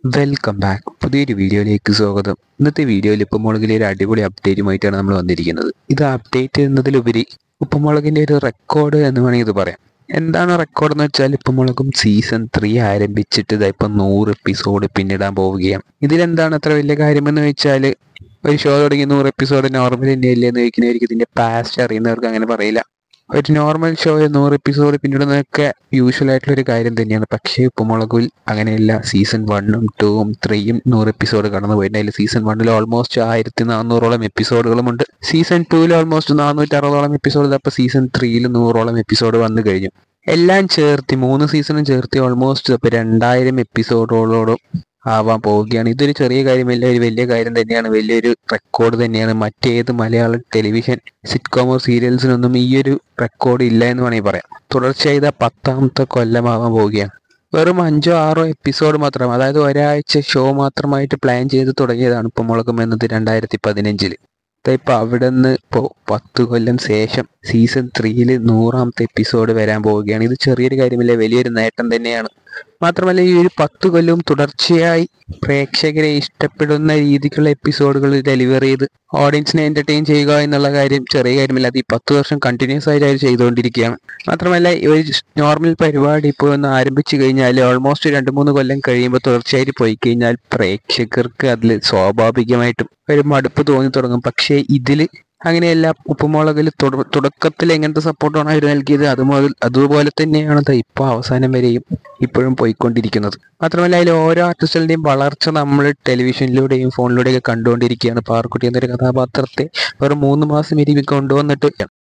welcome back പുതിയൊരു വീഡിയോയിലേക്ക് സ്വാഗതം ഇന്നത്തെ വീഡിയോയിൽ ഉപ്പുമുളകിലെ ഒരു അടിപൊളി അപ്ഡേറ്റുമായിട്ടാണ് നമ്മൾ വന്നിരിക്കുന്നത് ഇത് അപ്ഡേറ്റ് എന്നതിലുപരി ഉപ്പുമുളകിന്റെ ഒരു റെക്കോർഡ് എന്ന് വേണമെങ്കിൽ ഇത് പറയാം എന്താണ് റെക്കോർഡ് എന്ന് വെച്ചാൽ ഉപ്പുമുളകും സീസൺ ത്രീ ആരംഭിച്ചിട്ട് ഇതാ ഇപ്പം നൂറ് എപ്പിസോഡ് പിന്നിടാൻ പോവുകയാണ് ഇതിലെന്താണ് അത്ര വലിയ കാര്യമെന്ന് വെച്ചാൽ ഒരു ഷോ തുടങ്ങി നൂറ് എപ്പിസോഡ് നോർമൽ തന്നെയല്ലേ എന്ന് ചോദിക്കുന്നവർക്ക് ഇതിന്റെ പാസ്റ്റ് അറിയുന്നവർക്ക് അങ്ങനെ പറയില്ല ഒരു നോർമൽ ഷോ നൂറ് എപ്പിസോഡ് പിന്നിടുന്നതൊക്കെ യൂഷ്വൽ ആയിട്ടുള്ള ഒരു കാര്യം തന്നെയാണ് പക്ഷേ ഉപ്പുമുളകിൽ അങ്ങനെയല്ല സീസൺ വണ്ണും ടൂവും ത്രീയും നൂറ് എപ്പിസോഡ് കടന്നു പോയിട്ട് അതിൽ സീസൺ വണ്ണിൽ ഓൾമോസ്റ്റ് ആയിരത്തി നാനൂറോളം എപ്പിസോഡുകളുമുണ്ട് സീസൺ ടൂവിൽ ഓൾമോസ്റ്റ് നാനൂറ്റി അറുപതോളം എപ്പിസോഡ് അപ്പോൾ സീസൺ ത്രീയിൽ നൂറോളം എപ്പിസോഡ് വന്നു കഴിഞ്ഞു എല്ലാം ചേർത്തി മൂന്ന് സീസണും ചേർത്തി ഓൾമോസ്റ്റ് ഇപ്പോൾ രണ്ടായിരം എപ്പിസോഡോളോളം ആവാൻ പോവുകയാണ് ഇതൊരു ചെറിയ കാര്യമല്ല ഒരു വലിയ കാര്യം തന്നെയാണ് വലിയൊരു റെക്കോർഡ് തന്നെയാണ് മറ്റേത് മലയാള ടെലിവിഷൻ സിറ്റ്കോമോ സീരിയൽസിനൊന്നും ഈ ഒരു റെക്കോർഡ് ഇല്ല എന്ന് വേണമെങ്കിൽ പറയാം തുടർച്ചയായി ഇതാ പത്താമത്തെ കൊല്ലമാവാൻ പോവുകയാണ് വെറും അഞ്ചോ ആറോ എപ്പിസോഡ് മാത്രം അതായത് ഒരാഴ്ച ഷോ മാത്രമായിട്ട് പ്ലാൻ ചെയ്ത് തുടങ്ങിയതാണ് ഇപ്പോൾ മുളകം എന്നത് രണ്ടായിരത്തി പതിനഞ്ചില് ഇപ്പം അവിടെ നിന്ന് ഇപ്പോൾ പത്ത് കൊല്ലം ശേഷം സീസൺ ത്രീയിൽ നൂറാമത്തെ എപ്പിസോഡ് വരാൻ പോവുകയാണ് ഇത് ചെറിയൊരു കാര്യമില്ല വലിയൊരു നേട്ടം തന്നെയാണ് മാത്രമല്ല ഈ ഒരു പത്ത് കൊല്ലവും തുടർച്ചയായി പ്രേക്ഷകരെ ഇഷ്ടപ്പെടുന്ന രീതിക്കുള്ള എപ്പിസോഡുകൾ ഡെലിവർ ചെയ്ത് ഓഡിയൻസിനെ എന്റർടൈൻ ചെയ്യുക എന്നുള്ള കാര്യം ചെറിയ കാര്യമില്ല അത് ഈ പത്ത് വർഷം കണ്ടിന്യൂസ് ആയിട്ട് അവർ ചെയ്തുകൊണ്ടിരിക്കുകയാണ് മാത്രമല്ല ഈ ഒരു നോർമൽ പരിപാടി ഇപ്പോൾ ഒന്ന് ആരംഭിച്ചു കഴിഞ്ഞാൽ ഓൾമോസ്റ്റ് രണ്ട് മൂന്ന് കൊല്ലം കഴിയുമ്പോൾ തുടർച്ചയായിട്ട് പോയി കഴിഞ്ഞാൽ പ്രേക്ഷകർക്ക് അതിൽ സ്വാഭാവികമായിട്ടും ഒരു മടുപ്പ് തോന്നി തുടങ്ങും പക്ഷേ ഇതിൽ അങ്ങനെയല്ല ഉപ്പുമുളകിൽ തുടക്കത്തിൽ എങ്ങനത്തെ സപ്പോർട്ടാണ് അവർ നൽകിയത് അതുമുതൽ അതുപോലെ തന്നെയാണ് ഇത് ഇപ്പോൾ അവസാനം വരെയും ഇപ്പോഴും പോയിക്കൊണ്ടിരിക്കുന്നത് മാത്രമല്ല അതിൽ ഓരോ ആർട്ടിസ്റ്റുകളുടെയും വളർച്ച നമ്മൾ ടെലിവിഷനിലൂടെയും ഫോണിലൂടെയൊക്കെ കണ്ടുകൊണ്ടിരിക്കുകയാണ് പാർക്കുട്ടി എന്നൊരു കഥാപാത്രത്തെ വെറും മൂന്ന് മാസം ഇരി കൊണ്ടുവന്നിട്ട്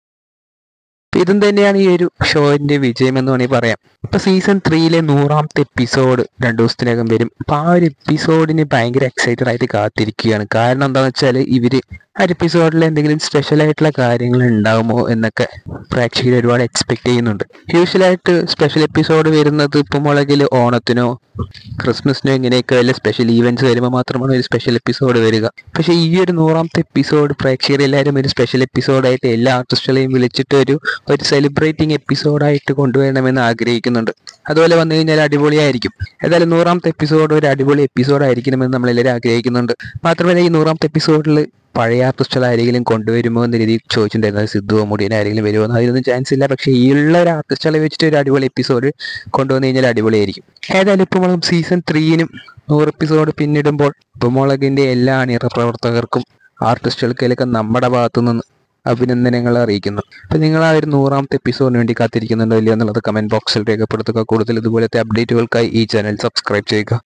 ഇതും തന്നെയാണ് ഈ ഒരു ഷോന്റെ വിജയം എന്ന് വേണമെങ്കിൽ പറയാം ഇപ്പൊ സീസൺ ത്രീയിലെ നൂറാമത്തെ എപ്പിസോഡ് രണ്ടു ദിവസത്തിനകം വരും അപ്പൊ ആ ഒരു എപ്പിസോഡിന് ഭയങ്കര എക്സൈറ്റഡ് ആയിട്ട് കാത്തിരിക്കുകയാണ് കാരണം എന്താണെന്ന് വെച്ചാൽ ഇവര് ആ ഒരു എപ്പിസോഡിൽ എന്തെങ്കിലും സ്പെഷ്യൽ ആയിട്ടുള്ള കാര്യങ്ങൾ ഉണ്ടാകുമോ എന്നൊക്കെ പ്രേക്ഷകർ ഒരുപാട് എക്സ്പെക്ട് ചെയ്യുന്നുണ്ട് യൂഷ്വലായിട്ട് സ്പെഷ്യൽ എപ്പിസോഡ് വരുന്നത് ഇപ്പം മുളകിൽ ഓണത്തിനോ ക്രിസ്മസിനോ ഇങ്ങനെയൊക്കെ വല്ല സ്പെഷ്യൽ ഈവെന്റ്സ് വരുമ്പോൾ മാത്രമാണ് ഒരു സ്പെഷ്യൽ എപ്പിസോഡ് വരിക പക്ഷേ ഈ ഒരു നൂറാമത്തെ എപ്പിസോഡ് പ്രേക്ഷകർ എല്ലാവരും ഒരു സ്പെഷ്യൽ എപ്പിസോഡായിട്ട് എല്ലാ ആർട്ടിസ്റ്റുകളെയും വിളിച്ചിട്ട് ഒരു ഒരു സെലിബ്രേറ്റിംഗ് എപ്പിസോഡായിട്ട് കൊണ്ടുവരണമെന്ന് ആഗ്രഹിക്കുന്നുണ്ട് അതുപോലെ വന്നു കഴിഞ്ഞാൽ അടിപൊളിയായിരിക്കും ഏതായാലും നൂറാമത്തെ എപ്പിസോഡ് ഒരു അടിപൊളി എപ്പിസോഡ് ആയിരിക്കണമെന്ന് നമ്മളെല്ലാവരും ആഗ്രഹിക്കുന്നുണ്ട് മാത്രമല്ല ഈ നൂറാമത്തെ എപ്പിസോഡിൽ പഴയ ആർട്ടിസ്റ്റുകൾ ആരെങ്കിലും കൊണ്ടുവരുമോ എന്ന രീതിയിൽ ചോദിച്ചിട്ടുണ്ടായിരുന്നു സിദ്ധുവോ മുടിയൻ ആരെങ്കിലും വരുമോ എന്ന് അതിനൊന്നും ചാൻസ് ഇല്ല പക്ഷേ ഈ ഉള്ള ഒരു ആർട്ടിസ്റ്റുകളെ വെച്ചിട്ട് ഒരു അടിപൊളി എപ്പിസോഡ് കൊണ്ടുവന്നു കഴിഞ്ഞാൽ അടിപൊളിയായിരിക്കും ഏതായാലും ഇപ്പോൾ നമ്മളും സീസൺ ത്രീയിനും നൂറ് എപ്പിസോഡ് പിന്നിടുമ്പോൾ ഉപ്പുമുളകിന്റെ എല്ലാ അണിയറ പ്രവർത്തകർക്കും ആർട്ടിസ്റ്റുകൾക്കൊക്കെ നമ്മുടെ ഭാഗത്തു നിന്ന് അഭിനന്ദനങ്ങൾ അറിയിക്കുന്നു അപ്പോൾ നിങ്ങൾ ആ ഒരു നൂറാമത്തെ എപ്പിസോഡിന് വേണ്ടി കാത്തിരിക്കുന്നുണ്ടോ ഇല്ലയോ എന്നുള്ളത് കമന്റ് ബോക്സിൽ രേഖപ്പെടുത്തുക കൂടുതൽ ഇതുപോലത്തെ അപ്ഡേറ്റുകൾക്കായി ഈ ചാനൽ സബ്സ്ക്രൈബ് ചെയ്യുക